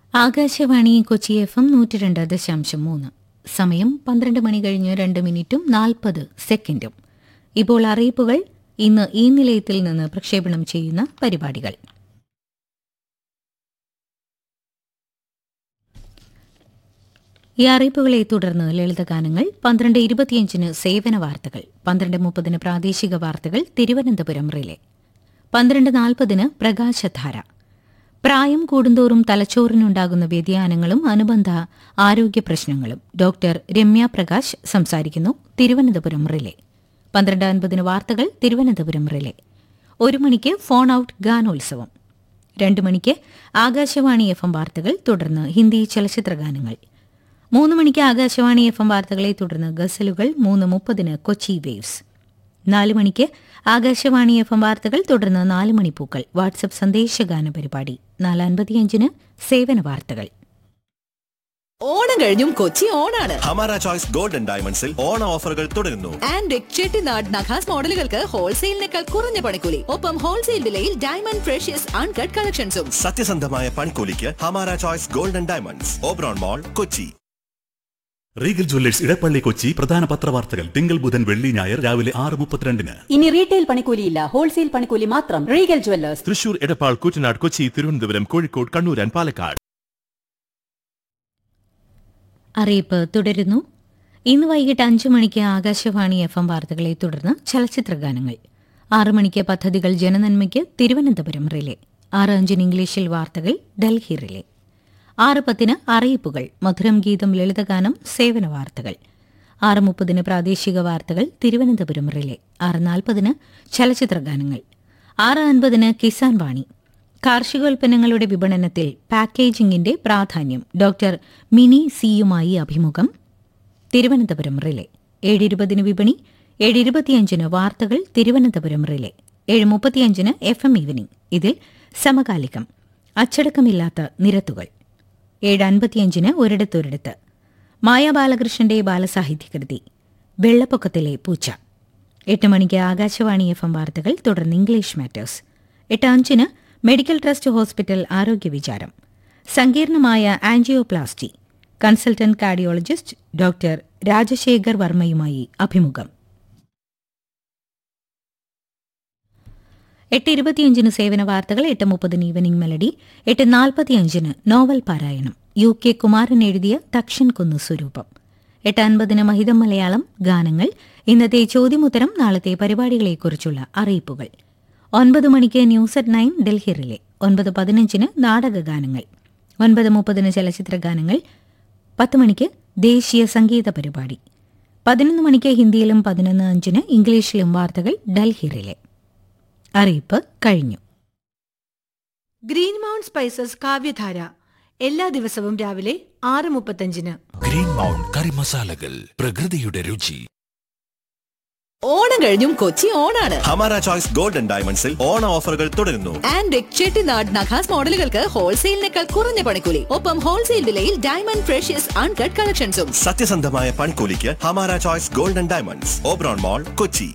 Akashvani Kochi F M നൂറ്റി രണ്ട് ദശാംശം മൂന്ന് സമയം പന്ത്രണ്ട് മണി കഴിഞ്ഞ് രണ്ട് മിനിറ്റും നാൽപ്പത് സെക്കൻഡും ഇപ്പോൾ അറിയിപ്പുകൾ ഇന്ന് ഈ നിലയത്തിൽ നിന്ന് പ്രക്ഷേപണം ചെയ്യുന്ന പരിപാടികൾ ഈ അറിയിപ്പുകളെ തുടർന്ന് ലളിതഗാനങ്ങൾ പന്ത്രണ്ട് ഇരുപത്തിയഞ്ചിന് സേവന വാർത്തകൾ പന്ത്രണ്ട് മുപ്പതിന് പ്രാദേശിക വാർത്തകൾ തിരുവനന്തപുരം റിലേ പന്ത്രണ്ട് നാൽപ്പതിന് പ്രകാശധാര പ്രായം കൂടുന്തോറും തലച്ചോറിനുണ്ടാകുന്ന വ്യതിയാനങ്ങളും അനുബന്ധ ആരോഗ്യ പ്രശ്നങ്ങളും ഡോക്ടർ രമ്യ പ്രകാശ് സംസാരിക്കുന്നു തിരുവനന്തപുരം റിലേ പന്ത്രണ്ട് അൻപതിന് വാർത്തകൾ തിരുവനന്തപുരം റിലേ ഒരു മണിക്ക് ഫോൺ ഔട്ട് ഗാനോത്സവം രണ്ട് മണിക്ക് ആകാശവാണി എഫ് എം വാർത്തകൾ തുടർന്ന് ഹിന്ദി ചലച്ചിത്ര ഗാനങ്ങൾ മൂന്ന് മണിക്ക് ആകാശവാണി എഫ് എം വാർത്തകളെ തുടർന്ന് ഗസലുകൾ മൂന്ന് മുപ്പതിന് കൊച്ചി വേവ്സ് നാല് മണിക്ക് ആകാശവാണി എഫ് എം വാർത്തകൾ തുടർന്ന് നാല് മണിപ്പൂക്കൾ വാട്സപ്പ് സന്ദേശഗാന പരിപാടി നാല് അൻപത്തിയഞ്ചിന് സേവന വാർത്തകൾ ഓണം കഴിഞ്ഞും കൊച്ചി ഓണാണ് ഹമാര ചോയ്സ് ഗോൾഡൻ ഡയമണ്ട്സിൽ ഓണ ഓഫറുകൾ തുടരുന്നു ആൻഡ് ചെട്ടിനാട് നഖാസ് മോഡലുകൾക്ക് ഹോൾസെയിലിനേക്കാൾ കുറഞ്ഞ പണിക്കൂലി ഒപ്പം ഹോൾസെയിൽ വിലയിൽ ഡയമണ്ട് ഫ്രഷ്യസ് അൺകട്ട് കളക്ഷൻസും സത്യസന്ധമായ പൺകൂലിക്ക് Hamara choice golden diamonds Oberon mall Kochi Regal jewellers Edappally Kochi പ്രധാന പത്രവാർത്തകൾ തിങ്കൾ ബുധൻ വെള്ളി ഞായർ രാവിലെ ആറ് മുപ്പത്തിരണ്ടിന് ഇനി റീറ്റെയിൽ പണിക്കൂലിയില്ല ഹോൾസെയിൽ പണിക്കൂലി മാത്രം Regal jewellers Thrissur Edappal Koottanad Kochi Thiruvananthapuram Kozhikode Kannur and Palakkad അറിയിപ്പ് തുടരുന്നു ഇന്ന് വൈകിട്ട് അഞ്ചു മണിക്ക് ആകാശവാണി എഫ് എം വാർത്തകളെ തുടർന്ന് ചലച്ചിത്ര ഗാനങ്ങൾ ആറു മണിക്ക് പദ്ധതികൾ ജനനന്മയ്ക്ക് തിരുവനന്തപുരം റിലേ ആറ് അഞ്ചിന് ഇംഗ്ലീഷിൽ വാർത്തകൾ ഡൽഹി റിലേ ആറ് പത്തിന് അറിയിപ്പുകൾ മധുരം ഗീതം ലളിതഗാനം സേവന വാർത്തകൾ ആറ് മുപ്പതിന് പ്രാദേശിക വാർത്തകൾ തിരുവനന്തപുരം റിലേ ആറ് നാൽപ്പതിന് ചലച്ചിത്ര ഗാനങ്ങൾ ആറ് അൻപതിന് കിസാൻ വാണി കാർഷികോൽപ്പന്നങ്ങളുടെ വിപണനത്തിൽ പാക്കേജിംഗിന്റെ പ്രാധാന്യം ഡോക്ടർ മിനി സിയുമായി അഭിമുഖം തിരുവനന്തപുരം റിലേ ഏഴ് ഇരുപതിന് വിപണി ഏഴ് ഇരുപത്തിയഞ്ചിന് വാർത്തകൾ തിരുവനന്തപുരം റിലേ ഏഴ് മുപ്പത്തിയഞ്ചിന് എഫ് എം ഈവനിംഗ് ഇതിൽ സമകാലികം അച്ചടക്കമില്ലാത്ത നിരത്തുകൾ ഏഴ് അൻപത്തിയഞ്ചിന് ഒരിടത്തൊരിടത്ത് മായ ബാലകൃഷ്ണന്റെ ബാലസാഹിത്യകൃതി വെള്ളപ്പൊക്കത്തിലെ പൂച്ച എട്ട് മണിക്ക് ആകാശവാണി എഫ് എം വാർത്തകൾ തുടർന്ന് ഇംഗ്ലീഷ് മാറ്റേഴ്സ് എട്ട് അഞ്ചിന് മെഡിക്കൽ ട്രസ്റ്റ് ഹോസ്പിറ്റൽ ആരോഗ്യ വിചാരം സങ്കീർണമായ angioplasty consultant cardiologist doctor Rajasekhar വർമ്മയുമായി അഭിമുഖം എട്ട് ഇരുപത്തിയഞ്ചിന് സേവന വാർത്തകൾ എട്ട് മുപ്പതിന് ഈവനിംഗ് മെലഡി എട്ട് നാൽപ്പത്തിയഞ്ചിന് നോവൽ പാരായണം യു കെ കുമാരൻ എഴുതിയ തക്ഷൻ കുന്നു സ്വരൂപം എട്ട് അൻപതിന് മഹിതം മലയാളം ഗാനങ്ങൾ ഇന്നത്തെ ചോദ്യമുത്തരം നാളത്തെ പരിപാടികളെക്കുറിച്ചുള്ള അറിയിപ്പുകൾ ഒൻപത് മണിക്ക് news at nine Delhi relay ഒൻപത് പതിനഞ്ചിന് നാടക ഗാനങ്ങൾ ഒൻപത് മുപ്പതിന് ചലച്ചിത്ര ഗാനങ്ങൾ പത്ത് മണിക്ക് ദേശീയ സംഗീത പരിപാടി പതിനൊന്ന് മണിക്ക് ഹിന്ദിയിലും പതിനൊന്ന് അഞ്ചിന് ഇംഗ്ലീഷിലും വാർത്തകൾ ഡൽഹി റിലേ അറിയിപ്പ് കഴിഞ്ഞു ഗ്രീൻ മൗണ്ട് സ്പൈസസ് കാവ്യധാര എല്ലാ ദിവസവും രാവിലെ ആറ് മുപ്പത്തഞ്ചിന് ഗ്രീൻ മൗണ്ട് കറി മസാലകൾ പ്രകൃതിയുടെ രുചി ഓണം കഴിഞ്ഞും കൊച്ചി ഓണാണ് ഹമാര ചോയ്സ് ഗോൾഡൻ ഡയമണ്ട്സിൽ ഓണ ഓഫറുകൾ തുടരുന്നു ആൻഡ് ചെട്ടിനാട് നഖാസ് മോഡലുകൾക്ക് ഹോൾസെയിലിനേക്കാൾ കുറഞ്ഞ പണിക്കൂലി ഒപ്പം ഹോൾസെയിൽ വിലയിൽ ഡയമണ്ട് ഫ്രഷ്യസ് അൺകട്ട് കളക്ഷൻസും സത്യസന്ധമായ പൺകൂലിക്ക് Hamara choice golden diamonds Oberon mall Kochi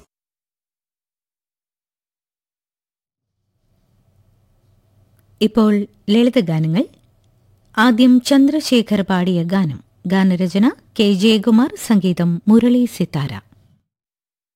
ഇപ്പോൾ ലളിതഗാനങ്ങൾ ആദ്യം ചന്ദ്രശേഖർ പാടിയ ഗാനം ഗാനരചന കെ ജയകുമാർ സംഗീതം മുരളി സിത്താര